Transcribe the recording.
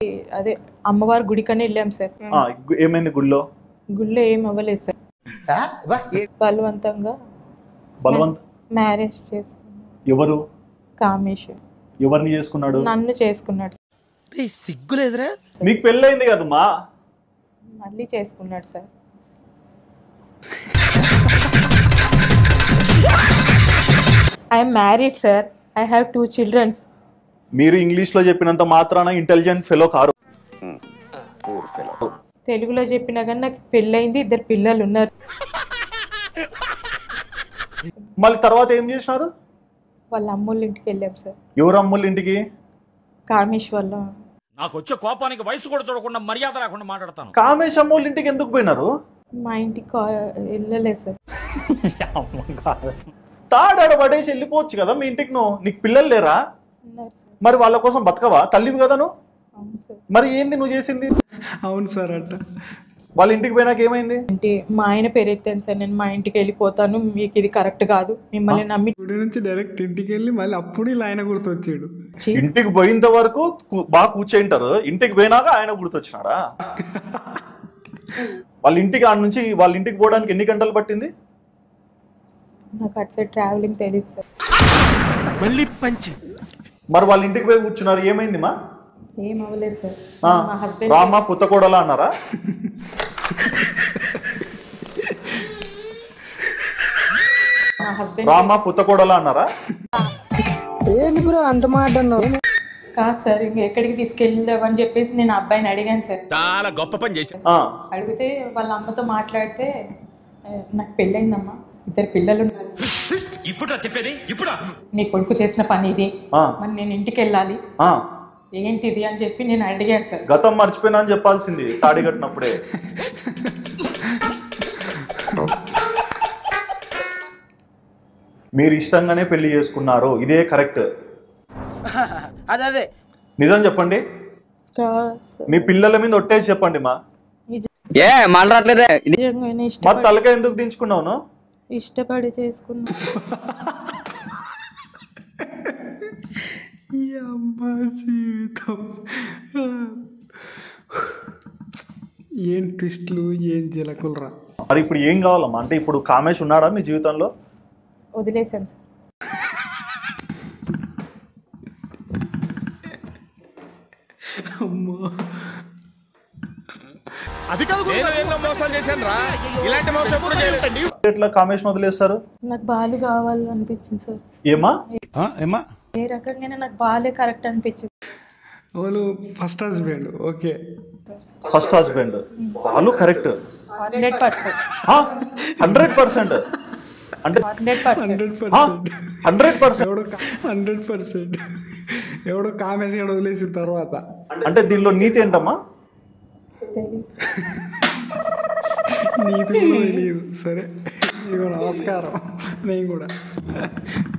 అదే అమ్మవారి గుడికనే వెళ్ళాం సార్ ఆ, గు- ఏమైంది గుళ్ళో గుళ్ళో ఏం అవ్వలేదు సార్ బలవంతంగా బలవంత్ మ్యారేజ్ చేసుకున్నాడు ఎవరు కామేష్ ఎవరిని చేసుకున్నాడు నన్ను చేసుకున్నాడు సిగ్గులేదురా మీకు పెళ్ళయింది కదమ్మా మళ్ళీ చేసుకున్నాడు sir I'm married sir I have two childrens మీరు ఇంగ్లీష్ లో చెప్పినంత మాత్రాన ఇంటెలిజెంట్ ఫెలో కారు తెలుగులో చెప్పినా కానీ నాకు పెళ్ళయింది ఇద్దరు పిల్లలు ఉన్నారు మళ్ళీ తర్వాత ఏం చేసినారు వాళ్ళ అమ్మోళ్ళ ఇంటికి వెళ్ళాం సార్ ఎవరు అమ్ముళ్ళ ఇంటికి కామేష్ వల్ల నాకు వచ్చే కోపానికి వయసు కూడా చూడకుండా మర్యాద లేకుండా మాట్లాడతాను కామేశ్ అమ్మోళ్ళ ఇంటికి ఎందుకు పోయినారు మా ఇంటికి కా- వెళ్ళలేదు సార్ తాడాడ పడేసి వెళ్ళిపోవచ్చు కదా మీ ఇంటికి నువ్వు నీకు పిల్లలు లేరా ఉన్నారు సార్ మరి వాళ్ళ కోసం బతకవా తల్లివి కదా నువ్వు అవును సార్ మరి ఏంది నువ్వు చేసింది అవును సార్ అంట వాళ్ళ ఇంటికి పోయినాక ఏమైంది అంటే మా ఆయన పేరు ఎత్తాను సార్ నేను మా ఇంటికి వెళ్ళిపోతాను మీకు ఇది కరెక్ట్ కాదు మిమ్మల్ని నమ్మి గుడి నుంచి డైరెక్ట్ ఇంటికి వెళ్ళి మళ్ళీ అప్పుడు ఇలా ఆయన గుర్తొచ్చాడు ఇంటికి పోయినంత వరకు కు- బాగా కూర్చేంటారు ఇంటికి పోయినాక ఆయన గుర్తొచ్చినాడా వాళ్ళ ఇంటికి ఆడ నుంచి వాళ్ళ ఇంటికి పోవడానికి ఎన్ని గంటలు పట్టింది నాకు అటు సైడ్ ట్రావెలింగ్ తెలియదు సార్ మరి వాళ్ళ ఇంటికి పోయి కూర్చున్నారు ఏమైంది మా ఏం అవ్వలేదు సార్ ఆ, మా హస్బెండ్ రామా పుత్తకోడలా అన్నారా మా హస్బెండ్ రామా పుత్తకోడలా అన్నారా కాదు సార్ ఇంక ఎక్కడికి తీసుకెళ్ళావని చెప్పేసి నేను ఆ అబ్బాయిని అడిగాను సార్ చాలా గొప్ప పని చేశాను ఆ, అడిగితే వాళ్ళ అమ్మతో మాట్లాడితే "ఏ, నాకు పెళ్ళయిందమ్మా ఇద్దరు పిల్లలు ఉన్నారు ఇప్పుడు చెప్పేది ఇప్పుడు నీ కొడుకు చేసిన పని ఇది ఆ, మరి నేను ఇంటికి వెళ్ళాలి ఆ. ఏంటిది అని చెప్పి నేను అడిగాను సార్ గతం మర్చిపోయినా అని చెప్పాల్సింది తాడి కట్టినప్పుడే మీరు ఇష్టంగానే పెళ్లి చేసుకున్నారు ఇదే కరెక్ట్ అదే అదే నిజం చెప్పండి కాదు సార్. మీ పిల్లల మీద ఒట్టేసి చెప్పండి మా ఏ మాట్లాడలేదే నిజంగానే మా ఇష్టపడి తలక ఎందుకు దించుకున్నావును ఇష్టపడి చేసుకున్నా ఈ అమ్మ జీవితం ఏం ట్విస్ట్లు ఏం జిలకులరా మరి ఇప్పుడు ఏం కావాలమ్మా అంటే ఇప్పుడు కామేష్ ఉన్నాడా మీ జీవితంలో వదిలేశాను సార్ అమ్మో మోసం చేశాను రా ఇలాంటి మోసం ఎప్పుడు చేయలేదండి ఎట్లా కామేష్ వదిలేస్తారు నాకు బాలు కావాలి అనిపించింది సార్ ఏమా ఏమా ఏ రకంగానే నాకు బాలే కరెక్ట్ అనిపించింది వాళ్ళు first husband okay first husband వాళ్ళు correct hundred percent hundred percent అంటే hundred percent hundred percent hundred percent ఎవడో హండ్రెడ్ పర్సెంట్ ఎవడో కామేసి వదిలేసిన తర్వాత అంటే దీనిలో నీతి ఏంటమ్మా తెలియదు నీతి కూడా తెలియదు సరే ఇదిగో నమస్కారం నేను కూడా